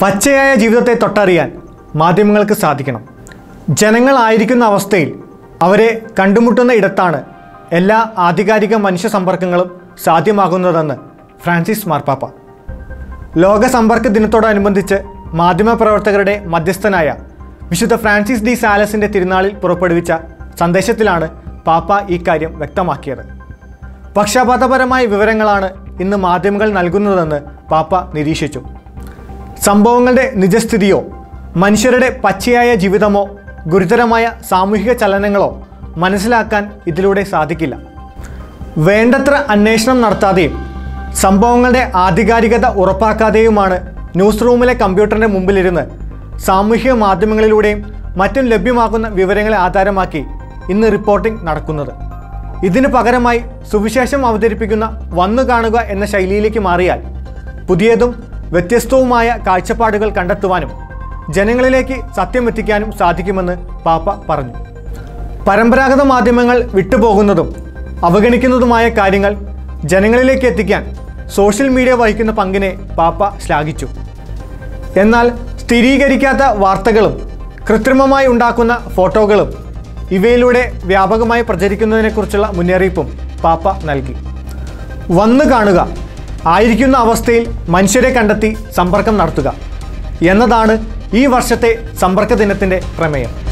പച്ചയായ ജീവിതത്തെ തൊട്ടറിയാൻ മാധ്യമങ്ങൾക്ക് സാധിക്കണം ജനങ്ങളായിരിക്കുന്ന അവസ്ഥയിൽ അവരെ കണ്ടുമുട്ടുന്ന ഇടത്താണ് എല്ലാ ആധികാരിക മനുഷ്യ സമ്പർക്കങ്ങളും സാധ്യമാകുന്നതെന്ന് ഫ്രാൻസിസ് മാർപ്പാപ്പ ലോക സമ്പർക്ക ദിനത്തോടനുബന്ധിച്ച് മാധ്യമപ്രവർത്തകരുടെ മധ്യസ്ഥനായ വിശുദ്ധ ഫ്രാൻസിസ് ഡി സാലസിൻ്റെ തിരുനാളിൽ പുറപ്പെടുവിച്ച സന്ദേശത്തിലാണ് പാപ്പ ഈ കാര്യം വ്യക്തമാക്കിയത് പക്ഷപാതപരമായ വിവരങ്ങളാണ് ഇന്ന് മാധ്യമങ്ങൾ നൽകുന്നതെന്ന് പാപ്പ നിരീക്ഷിച്ചു സംഭവങ്ങളുടെ നിജസ്ഥിതിയോ മനുഷ്യരുടെ പച്ചയായ ജീവിതമോ ഗുരുതരമായ സാമൂഹിക ചലനങ്ങളോ മനസ്സിലാക്കാൻ ഇതിലൂടെ സാധിക്കില്ല വേണ്ടത്ര അന്വേഷണം നടത്താതെയും സംഭവങ്ങളുടെ ആധികാരികത ഉറപ്പാക്കാതെയുമാണ് ന്യൂസ് റൂമിലെ കമ്പ്യൂട്ടറിൻ്റെ മുമ്പിലിരുന്ന് സാമൂഹിക മാധ്യമങ്ങളിലൂടെയും മറ്റും ലഭ്യമാക്കുന്ന വിവരങ്ങളെ ആധാരമാക്കി ഇന്ന് റിപ്പോർട്ടിംഗ് നടക്കുന്നത് ഇതിനു പകരമായി സുവിശേഷം അവതരിപ്പിക്കുന്ന വന്നു കാണുക എന്ന ശൈലിയിലേക്ക് മാറിയാൽ പുതിയതും വ്യത്യസ്തവുമായ കാഴ്ചപ്പാടുകൾ കണ്ടെത്തുവാനും ജനങ്ങളിലേക്ക് സത്യം എത്തിക്കാനും സാധിക്കുമെന്ന് പാപ്പ പറഞ്ഞു പരമ്പരാഗത മാധ്യമങ്ങൾ വിട്ടുപോകുന്നതും അവഗണിക്കുന്നതുമായ കാര്യങ്ങൾ ജനങ്ങളിലേക്ക് എത്തിക്കാൻ സോഷ്യൽ മീഡിയ വഹിക്കുന്ന പങ്കിനെ പാപ്പ ശ്ലാഘിച്ചു എന്നാൽ സ്ഥിരീകരിക്കാത്ത വാർത്തകളും കൃത്രിമമായി ഉണ്ടാക്കുന്ന ഫോട്ടോകളും ഇവയിലൂടെ വ്യാപകമായി പ്രചരിക്കുന്നതിനെക്കുറിച്ചുള്ള മുന്നറിയിപ്പും പാപ്പ നൽകി വന്നു കാണുക ആയിരിക്കുന്ന അവസ്ഥയിൽ മനുഷ്യരെ കണ്ടെത്തി സമ്പർക്കം നടത്തുക എന്നതാണ് ഈ വർഷത്തെ സമ്പർക്ക ദിനത്തിൻ്റെ പ്രമേയം